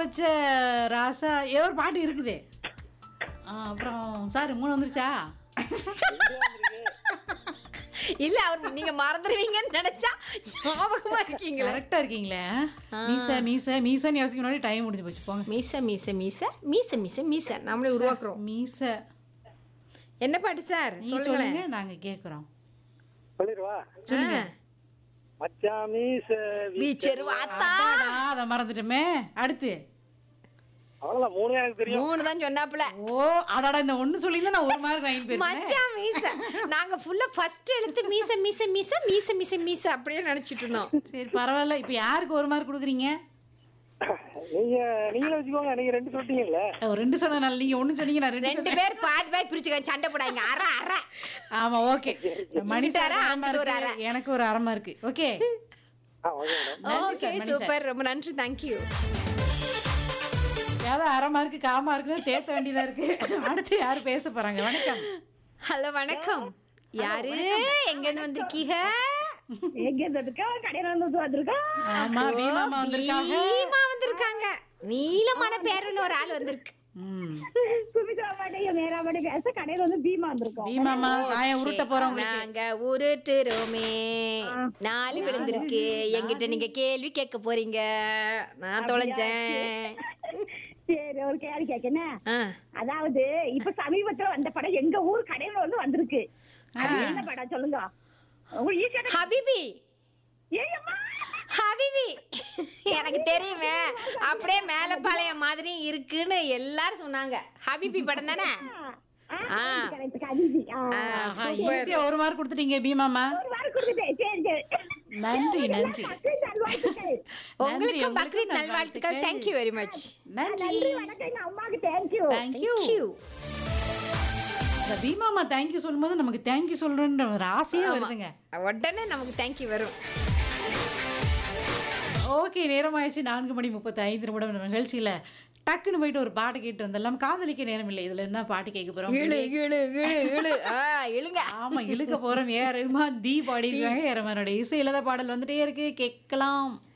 வச்ச ராசா ஏதோ ஒரு பாட்டு இருக்குதே ஆ, அப்புறம் சார் மூணு வந்துருச்சா இல்ல அவர் நீங்க மறந்துடுவீங்கன்னு நினைச்சா ஞாபகமா இருக்கீங்களா கரெக்டா இருக்கீங்களே மீச மீச மீசன்னு யோசிக்க முன்னாடி டைம் முடிஞ்சு போச்சு போங்க மீச மீச மீச மீச மீச மீச நம்மளே உருவாக்குறோம் மீச என்ன பாட்டு சார் நீ சொல்லுங்களேன் சொல்லுங்க நாங்க கேக்குறோம் சொல்லிடுவா சொல்லுங்க மச்சான் மீச வீச்சர் வாத்தா அடாடா, அதை மறந்துட்டோமே அடுத்து அவ்வளவுதான் மூணே எனக்கு தெரியும் மூணு தான் சொன்னாப்புல ஓ அடாடா இந்த ஒண்ணு சொல்லி நான் ஒரு மார்க் வாங்கி போயிருக்கேன் மச்சான் மீச நாங்க ஃபுல்லா ஃபர்ஸ்ட் எழுத்து மீச மீச மீச மீச மீச மீச அப்படியே நினைச்சிட்டு இருந்தோம் சரி பரவாயில்ல இப்போ யாருக்கு ஒரு மார்க் கொடுக்குறீங்க நீங்க நீங்களே வச்சுக்கோங்க நீங்க ரெண்டு சொல்லிட்டீங்கல்ல ஒரு ரெண்டு சொன்னனால நீங்க ஒண்ணு சொன்னீங்க நான் ரெண்டு ரெண்டு பேர் பாதி பாய் பிரிச்சுக்க சண்டை போடாங்க அற அற ஆமா ஓகே மணி இங்கிட்ட சார் அரை, அரமா அங்கிட்டு ஒரு இருக்கு எனக்கு ஒரு அரமா இருக்கு ஓகே ஆ ஓகே மேடம் நன்றி ஓகே சார், நன்றி சூப்பர் ரொம்ப நன்றி தேங்க்யூ ஏதாவது அரமா இருக்கு காமா இருக்குன்னு தேத்த வேண்டியதா இருக்கு அடுத்து யாரு பேச போறாங்க வணக்கம் ஹலோ வணக்கம் யாரு எங்க இருந்து வந்திருக்கீங்க எங்க இருந்துக்கா கடையில இருந்து வந்திருக்கா ஆமா பீமாமா வந்திருக்காங்க பீமா வந்திருக்காங்க நீளமான பேருன்னு ஒரு ஆள் வந்திருக்கு ம் சுமித்ரா பாட்டையும் மேரா பாட்டி பேச கடையில வந்து பீமா வந்திருக்கோம் பீமாமா தாயம் உருட்ட போறவங்களுக்கு நாங்க உருட்டுறோமே நாலு விழுந்திருக்கு எங்கிட்ட நீங்க கேள்வி கேட்க போறீங்க நான் தொலைஞ்சேன் சரி ஒரு கேள்வி கேட்கணும் ஆ. அதாவது இப்ப சமீபத்துல வந்த படம் எங்க ஊர் கடையில வந்து வந்திருக்கு அது என்ன படம் சொல்லுங்க உங்களுக்கு ஈஸியான ஹபிபி ஏயம்மா ஹபிபி எனக்கு தெரியுமே அப்படியே மேலப்பாளையம் மாதிரி இருக்குன்னு எல்லாரும் சொன்னாங்க ஹபிபி படம் தானே ஆ. கரெக்ட் கவிதி ஆ. ஆ, ஆஹா, சூப்பர் ஈஸியா ஒரு மார்க் கொடுத்துட்டீங்க பீமாமா ஒரு வாரம் கொடுத்துட்டேன் சரி சரி நன்றி நன்றி பக்ரீத் நல்வாழ்த்துக்கள். உங்களுக்கும் உங்களுக்கு பக்ரீத் நல்வாழ்த்துக்கள் தேங்க்யூ வெரி மச் நன்றி நன்றி வணக்கம் எங்க அம்மாவுக்கு தேங்க்யூ தேங்க்யூ தேங்க்யூ இந்த பீமாமா தேங்க்யூ சொல்லும்போது நமக்கு தேங்க்யூ சொல்லணுன்ற ஒரு ஆசையே வருதுங்க உடனே நமக்கு தேங்க்யூ வரும் ஓகே நேரமாயிடுச்சு நான்கு மணி முப்பத்தி ஐந்து நிமிடம் இந்த நிகழ்ச்சியில டக்குன்னு போயிட்டு ஒரு பாட்டு கேட்டு வந்தெல்லாம் காதலிக்க நேரம் இல்லை இதுல இருந்தா பாட்டு கேட்க போறோம் இழு இழு இழு இழு ஆ இழுங்க ஆமா இழுக்க போறோம் ஏ ரஹ்மான் தி பாடி இருக்காங்க ஏ ரஹ்மானோட இசையில தான் பாடல் வந்துட்டே இருக்கு கேட்கலாம்